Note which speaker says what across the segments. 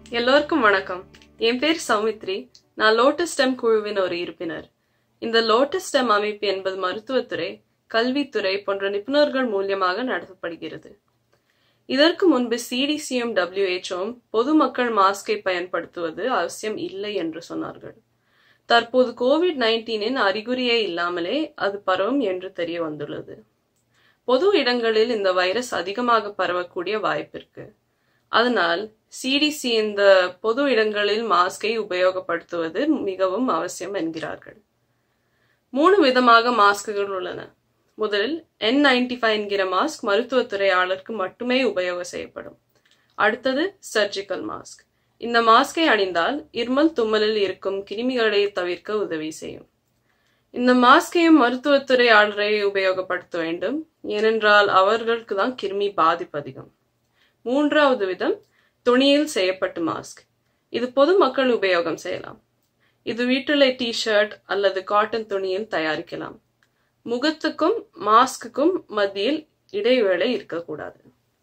Speaker 1: எல்லோருக்கும் வணக்கம் என் பேர் சௌமித்ரி நான் லோட்டஸ் ஸ்டெம் குழுவின் ஒரு உறுப்பினர் இந்த லோட்டஸ் ஸ்டெம் அமைப்பு என்பது மருத்துவத்துறை கல்வித்துறை போன்ற நிபுணர்கள் மூலியமாக நடத்தப்படுகிறது இதற்கு முன்பு சிடிசியும் டபிள்யூஹெச்ஓம் பொதுமக்கள் மாஸ்கை பயன்படுத்துவது அவசியம் இல்லை என்று சொன்னார்கள் தற்போது கோவிட் நைன்டீனின் அறிகுறியே இல்லாமலே அது பரவும் என்று தெரிய வந்துள்ளது பொது இடங்களில் இந்த வைரஸ் அதிகமாக பரவக்கூடிய வாய்ப்பிருக்கு அதனால் சிடிசி இந்த பொது இடங்களில் மாஸ்கை உபயோகப்படுத்துவது மிகவும் அவசியம் என்கிறார்கள் மூணு விதமாக மாஸ்குகள் உள்ளன முதலில் என் நைன்டி ஃபைவ் என்கிற மாஸ்க் மருத்துவத்துறையாளருக்கு மட்டுமே உபயோகம் செய்யப்படும் அடுத்தது சர்ஜிக்கல் மாஸ்க் இந்த மாஸ்கை அணிந்தால் இருமல் தும்மலில் இருக்கும் கிருமிகளை தவிர்க்க உதவி செய்யும் இந்த மாஸ்கையும் மருத்துவத்துறையாளரை உபயோகப்படுத்த வேண்டும் ஏனென்றால் அவர்களுக்கு தான் கிருமி பாதிப்பு அதிகம் மூன்றாவது விதம் துணியில் செய்யப்பட்ட மாஸ்க் இது பொதுமக்கள் உபயோகம் செய்யலாம் இது வீட்டில் டி ஷர்ட் அல்லது காட்டன் துணியில் தயாரிக்கலாம் முகத்துக்கும் மாஸ்க்குக்கும் மத்தியில் இடைவேளை இருக்கக்கூடாது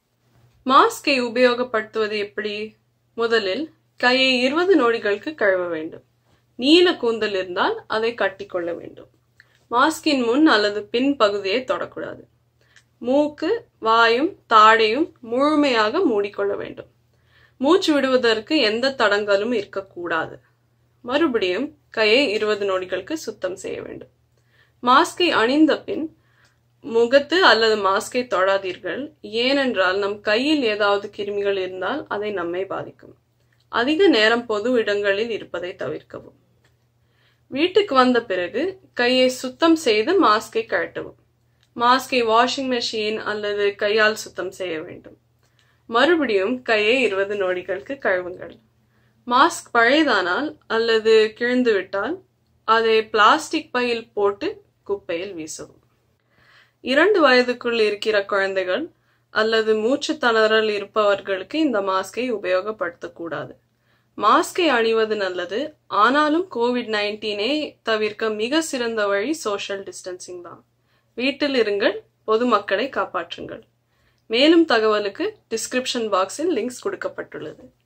Speaker 1: மாஸ்கை உபயோகப்படுத்துவது எப்படி முதலில் கையை இருபது நொடிகளுக்கு கழுவ வேண்டும் நீல கூந்தல் இருந்தால் அதை கட்டிக்கொள்ள வேண்டும் மாஸ்கின் முன் அல்லது பின் பகுதியை தொடக்கூடாது மூக்கு வாயும் தாடையும் முழுமையாக மூடிக்கொள்ள வேண்டும் மூச்சு விடுவதற்கு எந்த தடங்களும் இருக்கக்கூடாது மறுபடியும் கையை இருபது நொடிகளுக்கு சுத்தம் செய்ய வேண்டும் மாஸ்கை அணிந்த பின் முகத்து அல்லது மாஸ்கை தொடாதீர்கள் ஏனென்றால் நம் கையில் ஏதாவது கிருமிகள் இருந்தால் அதை நம்மை பாதிக்கும் அதிக நேரம் பொது இடங்களில் இருப்பதை தவிர்க்கவும் வீட்டுக்கு வந்த பிறகு கையை சுத்தம் செய்து மாஸ்கை கழட்டவும் மாஸ்கை வாஷிங் மெஷின் அல்லது கையால் சுத்தம் செய்ய வேண்டும் மறுபடியும் கையை இருபது நொடிகளுக்கு கழுவுங்கள் மாஸ்க் பழையதானால் அல்லது கிழிந்து விட்டால் அதை பிளாஸ்டிக் பையில் போட்டு குப்பையில் வீசவும் இரண்டு வயதுக்குள் இருக்கிற குழந்தைகள் அல்லது மூச்சு திணறல் இருப்பவர்களுக்கு இந்த மாஸ்கை உபயோகப்படுத்தக்கூடாது மாஸ்கை அணிவது நல்லது ஆனாலும் கோவிட் நைன்டீனை தவிர்க்க மிக சிறந்த வழி சோஷியல் டிஸ்டன்சிங் தான் வீட்டில் இருங்கள் பொதுமக்களை காப்பாற்றுங்கள் மேலும் தகவலுக்கு டிஸ்கிரிப்ஷன் பாக்ஸில் லிங்க்ஸ் கொடுக்கப்பட்டுள்ளது